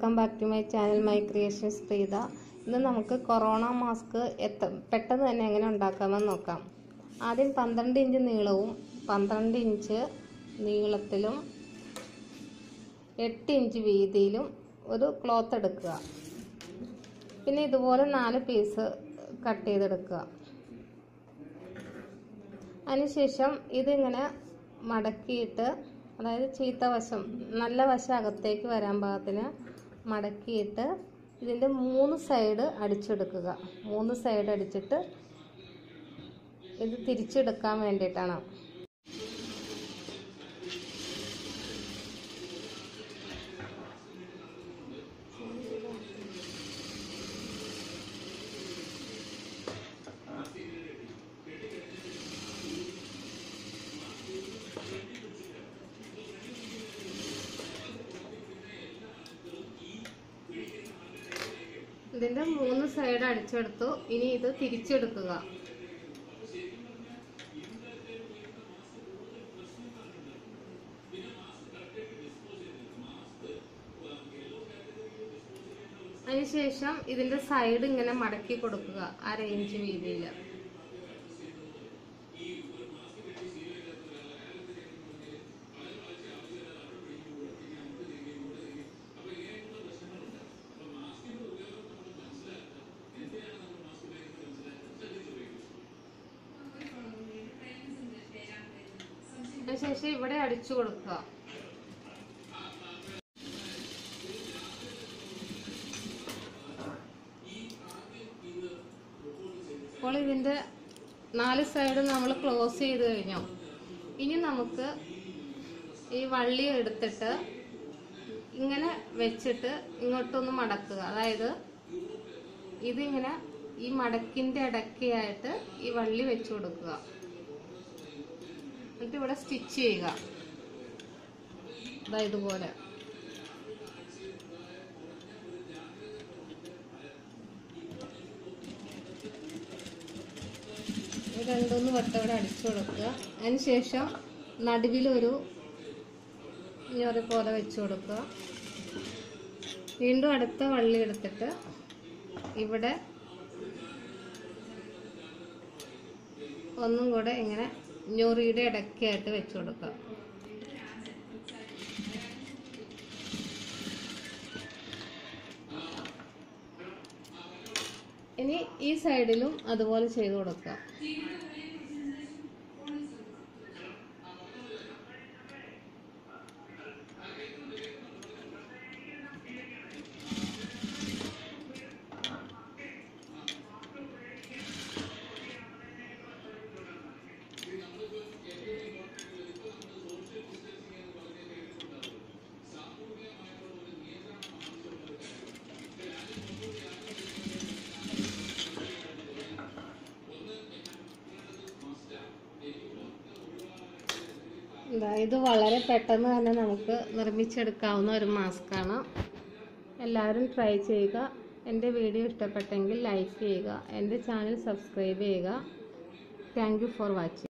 welcome back to my channel my creations Preetha ഇന്ന് നമുക്ക് corona mask എത്ത പെട്ടെന്ന് തന്നെ എങ്ങനെ ഉണ്ടാക്കാമെന്ന് നോക്കാം ആദ്യം പന്ത്രണ്ട് ഇഞ്ച് നീളവും പന്ത്രണ്ട് ഇഞ്ച് നീളത്തിലും എട്ട് ഇഞ്ച് വീതിയിലും ഒരു ക്ലോത്ത് എടുക്കുക പിന്നെ ഇതുപോലെ നാല് പീസ് കട്ട് ചെയ്തെടുക്കുക അതിനുശേഷം ഇതിങ്ങനെ മടക്കിയിട്ട് അതായത് ചീത്ത വശം നല്ല വശം അകത്തേക്ക് വരാൻ പാകത്തിന് മടക്കിയിട്ട് ഇതിൻ്റെ മൂന്ന് സൈഡ് അടിച്ചെടുക്കുക മൂന്ന് സൈഡ് അടിച്ചിട്ട് ഇത് തിരിച്ചെടുക്കാൻ വേണ്ടിയിട്ടാണ് ഇതിന്റെ മൂന്ന് സൈഡ് അടിച്ചെടുത്തു ഇനി ഇത് തിരിച്ചെടുക്കുക അതിനുശേഷം ഇതിന്റെ സൈഡ് ഇങ്ങനെ മടക്കി കൊടുക്കുക അര ഇഞ്ച് വീതിയിൽ അതിനുശേഷം ഇവിടെ അടിച്ചു കൊടുക്കുക അപ്പോൾ ഇതിന്റെ നാല് സൈഡും നമ്മൾ ക്ലോസ് ചെയ്ത് കഴിഞ്ഞു ഇനി നമുക്ക് ഈ വള്ളി എടുത്തിട്ട് ഇങ്ങനെ വെച്ചിട്ട് ഇങ്ങോട്ടൊന്ന് മടക്കുക അതായത് ഇതിങ്ങനെ ഈ മടക്കിന്റെ ഇടയ്ക്കായിട്ട് ഈ വള്ളി വെച്ചു കൊടുക്കുക എന്നിട്ട് ഇവിടെ സ്റ്റിച്ച് ചെയ്യുക ദാ ഇതുപോലെ ഇത് രണ്ടൂന്ന് വട്ടം ഇവിടെ അടിച്ചു കൊടുക്കുക അതിനുശേഷം നടുവിലൊരു ഞൊറി പോലെ വെച്ചു കൊടുക്കുക വീണ്ടും അടുത്ത വള്ളി എടുത്തിട്ട് ഇവിടെ ഒന്നും കൂടെ ഇങ്ങനെ ഞൊറിയുടെ ഇടയ്ക്കായിട്ട് വെച്ചു കൊടുക്കുക ഇനി ഈ സൈഡിലും അതുപോലെ ചെയ്തു കൊടുക്കുക ഇതാ ഇത് വളരെ പെട്ടെന്ന് തന്നെ നമുക്ക് നിർമ്മിച്ചെടുക്കാവുന്ന ഒരു മാസ്കാണ് എല്ലാവരും ട്രൈ ചെയ്യുക എൻ്റെ വീഡിയോ ഇഷ്ടപ്പെട്ടെങ്കിൽ ലൈക്ക് ചെയ്യുക എൻ്റെ ചാനൽ സബ്സ്ക്രൈബ് ചെയ്യുക താങ്ക് യു ഫോർ വാച്ചിങ്